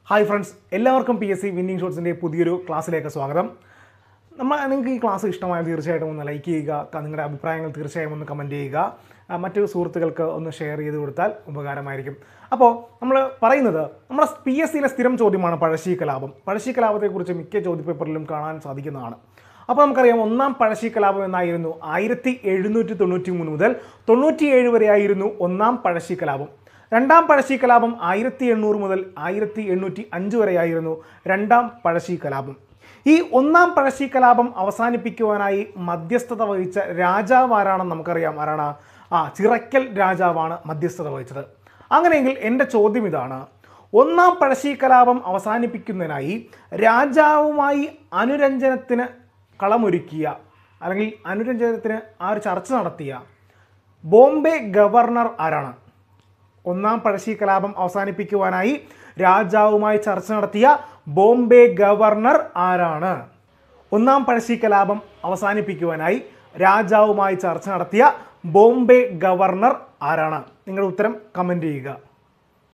hi friends എല്ലാവർക്കും P S C winning ഷോട്ട്സിൻ്റെ പുതിയൊരു ക്ലാസ്സിലേക്ക് സ്വാഗതം നമ്മൾ നിങ്ങൾക്ക് ഈ ക്ലാസ് ഇഷ്ടമായാൽ തീർച്ചയായിട്ടും ഒന്ന് ലൈക്ക് ചെയ്യുക ക- നിങ്ങളുടെ അഭിപ്രായങ്ങൾ തീർച്ചയായും ഒന്ന് കമൻറ്റ് ചെയ്യുക ആ, മറ്റു സുഹൃത്തുക്കൾക്ക് ഒന്ന് ഷെയർ ചെയ്ത് കൊടുത്താൽ ഉപകാരമായിരിക്കും അപ്പോൾ നമ്മൾ പറയുന്നത് നമ്മുടെ പി എസ് സിയിലെ സ്ഥിരം ചോദ്യമാണ് പഴശ്ശി കലാപം പഴശ്ശി കലാപത്തെക്കുറിച്ച് മിക്ക ചോദ്യപേപ്പറിലും കാണാൻ സാധിക്കുന്നതാണ് അപ്പോൾ നമുക്കറിയാം ഒന്നാം പഴശ്ശി കലാപം എന്നായിരുന്നു ആയിരത്തി എഴുന്നൂറ്റി തൊണ്ണൂറ്റി മൂന്ന് മുതൽ തൊണ്ണൂറ്റിയേഴ് വരെ ആയിരുന്നു ഒന്നാം പഴശ്ശി കലാപം രണ്ടാം പഴശ്ശി കലാപം ആയിരത്തി എണ്ണൂറ് മുതൽ ആയിരത്തി എണ്ണൂറ്റി അഞ്ച് വരെയായിരുന്നു രണ്ടാം പഴശ്ശി കലാപം ഈ ഒന്നാം പഴശ്ശി കലാപം അവസാനിപ്പിക്കുവാനായി മധ്യസ്ഥത വഹിച്ച രാജാവ് ആരാണെന്ന് നമുക്കറിയാം ആരാണ് ആ ചിറക്കൽ രാജാവാണ് മധ്യസ്ഥത വഹിച്ചത് അങ്ങനെയെങ്കിൽ എൻ്റെ ചോദ്യം ഇതാണ് ഒന്നാം പഴശ്ശി കലാപം അവസാനിപ്പിക്കുന്നതിനായി രാജാവുമായി അനുരഞ്ജനത്തിന് കളമൊരുക്കിയ അല്ലെങ്കിൽ അനുരഞ്ജനത്തിന് ആ ഒരു ചർച്ച നടത്തിയ ബോംബെ ഗവർണർ ആരാണ് ഒന്നാം പഴശ്ശി കലാപം അവസാനിപ്പിക്കുവാനായി രാജാവുമായി ചർച്ച നടത്തിയ ബോംബെ ഗവർണർ ആരാണ് ഒന്നാം പഴശ്ശി കലാപം അവസാനിപ്പിക്കുവാനായി രാജാവുമായി ചർച്ച നടത്തിയ ബോംബെ ഗവർണർ ആരാണ് നിങ്ങളുടെ ഉത്തരം കമൻറ്റ് ചെയ്യുക